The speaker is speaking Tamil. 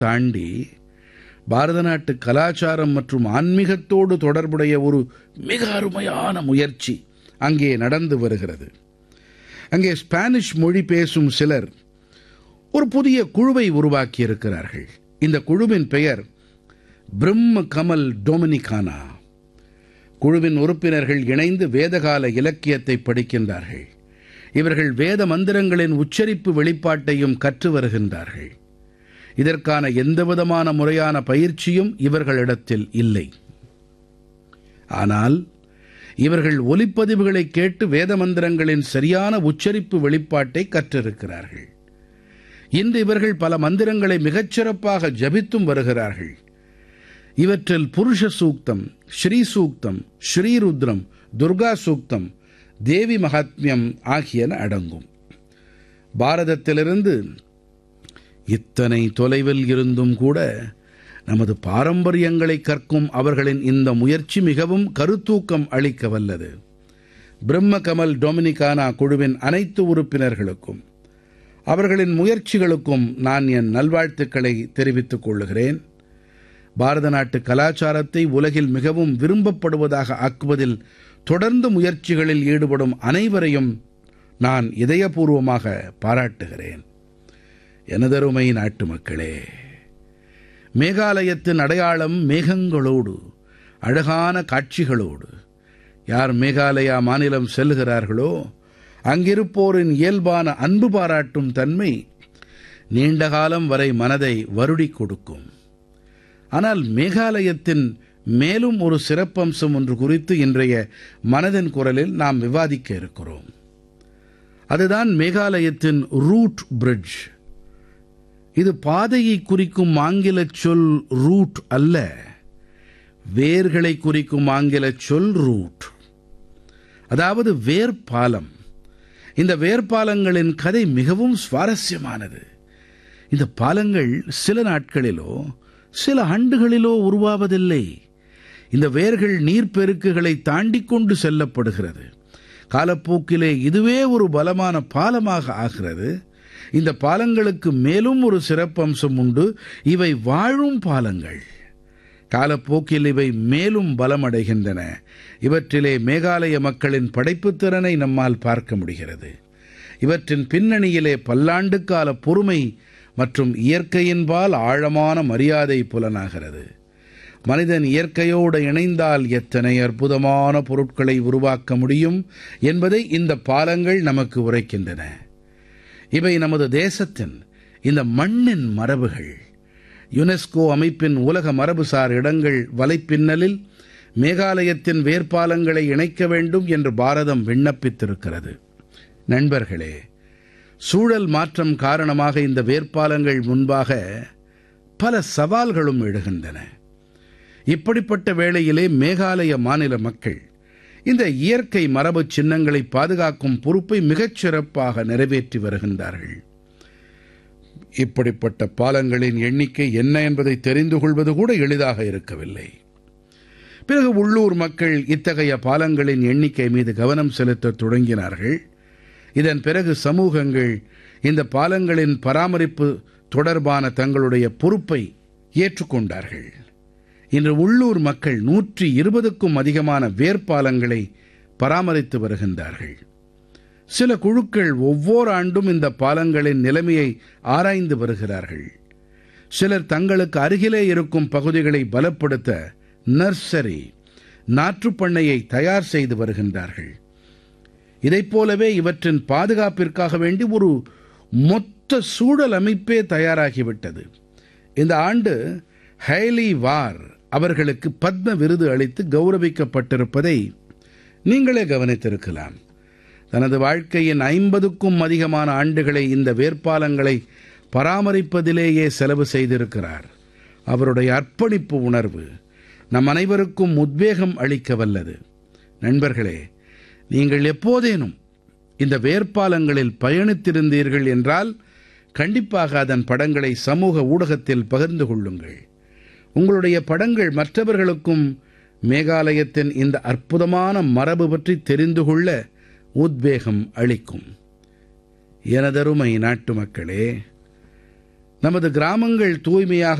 தாண்டி பாரத நாட்டு கலாச்சாரம் மற்றும் ஆன்மீகத்தோடு தொடர்புடைய ஒரு மிக அருமையான முயற்சி அங்கே நடந்து வருகிறது அங்கே ஸ்பானிஷ் மொழி பேசும் சிலர் ஒரு புதிய குழுவை உருவாக்கியிருக்கிறார்கள் இந்த குழுவின் பெயர் பிரம்ம கமல் டொமினிகானா குழுவின் உறுப்பினர்கள் இணைந்து வேதகால இலக்கியத்தை படிக்கின்றார்கள் இவர்கள் வேத மந்திரங்களின் உச்சரிப்பு வெளிப்பாட்டையும் கற்று வருகின்றார்கள் இதற்கான எந்தவிதமான முறையான பயிற்சியும் இவர்களிடத்தில் இல்லை ஆனால் இவர்கள் ஒலிப்பதிவுகளை கேட்டு வேத மந்திரங்களின் சரியான உச்சரிப்பு வெளிப்பாட்டை கற்றிருக்கிறார்கள் இன்று இவர்கள் பல மந்திரங்களை மிகச்சிறப்பாக ஜபித்தும் வருகிறார்கள் இவற்றில் புருஷ சூக்தம் ஸ்ரீ சூக்தம் ஸ்ரீருத்ரம் துர்கா சூக்தம் தேவி மகாத்மியம் ஆகியன அடங்கும் பாரதத்திலிருந்து இத்தனை தொலைவில் இருந்தும் கூட நமது பாரம்பரியங்களை கற்கும் அவர்களின் இந்த முயற்சி மிகவும் கருத்தூக்கம் அளிக்க வல்லது பிரம்ம கமல் டொமினிகானா குழுவின் அனைத்து உறுப்பினர்களுக்கும் அவர்களின் முயற்சிகளுக்கும் நான் என் நல்வாழ்த்துக்களை தெரிவித்துக் கொள்கிறேன் பாரத நாட்டு கலாச்சாரத்தை உலகில் மிகவும் விரும்பப்படுவதாக ஆக்குவதில் தொடர்ந்து முயற்சிகளில் ஈடுபடும் அனைவரையும் நான் இதயபூர்வமாக பாராட்டுகிறேன் எனதருமை நாட்டு மக்களே மேகாலயத்தின் அடையாளம் மேகங்களோடு அழகான காட்சிகளோடு யார் மேகாலயா மாநிலம் செல்கிறார்களோ அங்கிருப்போரின் இயல்பான அன்பு பாராட்டும் தன்மை நீண்ட காலம் வரை மனதை வருடிக் கொடுக்கும் ஆனால் மேகாலயத்தின் மேலும் ஒரு சிறப்பம்சம் ஒன்று குறித்து இன்றைய மனதின் குரலில் நாம் விவாதிக்க இருக்கிறோம் அதுதான் மேகாலயத்தின் ரூட் பிரிட்ஜ் இது பாதையை குறிக்கும் ஆங்கிலச் சொல் ரூட் அல்ல வேர்களை குறிக்கும் ஆங்கிலச் சொல் ரூட் அதாவது வேர்பாலம் இந்த வேர்பாலங்களின் கதை மிகவும் சுவாரஸ்யமானது இந்த பாலங்கள் சில நாட்களிலோ சில ஆண்டுகளிலோ உருவாவதில்லை இந்த வேர்கள் நீர்ப்பெருக்குகளை தாண்டிக் கொண்டு செல்லப்படுகிறது காலப்போக்கிலே இதுவே ஒரு பலமான பாலமாக ஆகிறது இந்த பாலங்களுக்கு மேலும் ஒரு சிறப்பம்சம் உண்டு இவை வாழும் பாலங்கள் காலப்போக்கில் இவை மேலும் பலமடைகின்றன இவற்றிலே மேகாலய மக்களின் படைப்புத் திறனை நம்மால் பார்க்க முடிகிறது இவற்றின் பின்னணியிலே பல்லாண்டுக்கால பொறுமை மற்றும் இயற்கையின்பால் ஆழமான மரியாதை புலனாகிறது மனிதன் இயற்கையோடு இணைந்தால் எத்தனை அற்புதமான பொருட்களை உருவாக்க முடியும் என்பதை இந்த பாலங்கள் நமக்கு உரைக்கின்றன இவை நமது தேசத்தின் இந்த மண்ணின் மரபுகள் யுனெஸ்கோ அமைப்பின் உலக மரபுசார் இடங்கள் வலைப்பின்னலில் மேகாலயத்தின் வேர்ப்பாலங்களை இணைக்க வேண்டும் என்று பாரதம் விண்ணப்பித்திருக்கிறது நண்பர்களே சூழல் மாற்றம் காரணமாக இந்த வேர்ப்பாலங்கள் முன்பாக பல சவால்களும் எழுகின்றன இப்படிப்பட்ட வேளையிலே மேகாலய மாநில மக்கள் இந்த இயற்கை மரபு சின்னங்களை பாதுகாக்கும் பொறுப்பை மிகச் சிறப்பாக நிறைவேற்றி வருகின்றார்கள் இப்படிப்பட்ட பாலங்களின் எண்ணிக்கை என்ன என்பதை தெரிந்து கொள்வது கூட எளிதாக இருக்கவில்லை பிறகு உள்ளூர் மக்கள் இத்தகைய பாலங்களின் எண்ணிக்கை மீது கவனம் செலுத்த தொடங்கினார்கள் இதன் பிறகு சமூகங்கள் இந்த பாலங்களின் பராமரிப்பு தொடர்பான தங்களுடைய பொறுப்பை ஏற்றுக்கொண்டார்கள் இன்று உள்ளூர் மக்கள் நூற்றி இருபதுக்கும் அதிகமான வேர்ப்பாலங்களை பராமரித்து வருகின்றார்கள் சில குழுக்கள் ஒவ்வொரு ஆண்டும் இந்த பாலங்களின் நிலைமையை ஆராய்ந்து வருகிறார்கள் சிலர் தங்களுக்கு அருகிலே இருக்கும் பகுதிகளை பலப்படுத்த நர்சரி நாற்றுப்பண்ணையை தயார் செய்து வருகின்றார்கள் இதைப் போலவே இவற்றின் பாதுகாப்பிற்காக வேண்டி ஒரு மொத்த சூழல் அமைப்பே தயாராகிவிட்டது இந்த ஆண்டு ஹைலி வார் அவர்களுக்கு பத்ம விருது அளித்து கௌரவிக்கப்பட்டிருப்பதை நீங்களே கவனித்திருக்கலாம் தனது வாழ்க்கையின் ஐம்பதுக்கும் அதிகமான ஆண்டுகளை இந்த வேட்பாளங்களை பராமரிப்பதிலேயே செலவு செய்திருக்கிறார் அவருடைய அர்ப்பணிப்பு உணர்வு நம் அனைவருக்கும் உத்வேகம் அளிக்க வல்லது நண்பர்களே நீங்கள் எப்போதேனும் இந்த வேட்பாளங்களில் பயணித்திருந்தீர்கள் என்றால் கண்டிப்பாக அதன் படங்களை சமூக ஊடகத்தில் பகிர்ந்து கொள்ளுங்கள் உங்களுடைய படங்கள் மற்றவர்களுக்கும் மேகாலயத்தின் இந்த அற்புதமான மரபு பற்றி தெரிந்து கொள்ள உத்வேகம் அளிக்கும் எனதருமை நாட்டு மக்களே நமது கிராமங்கள் தூய்மையாக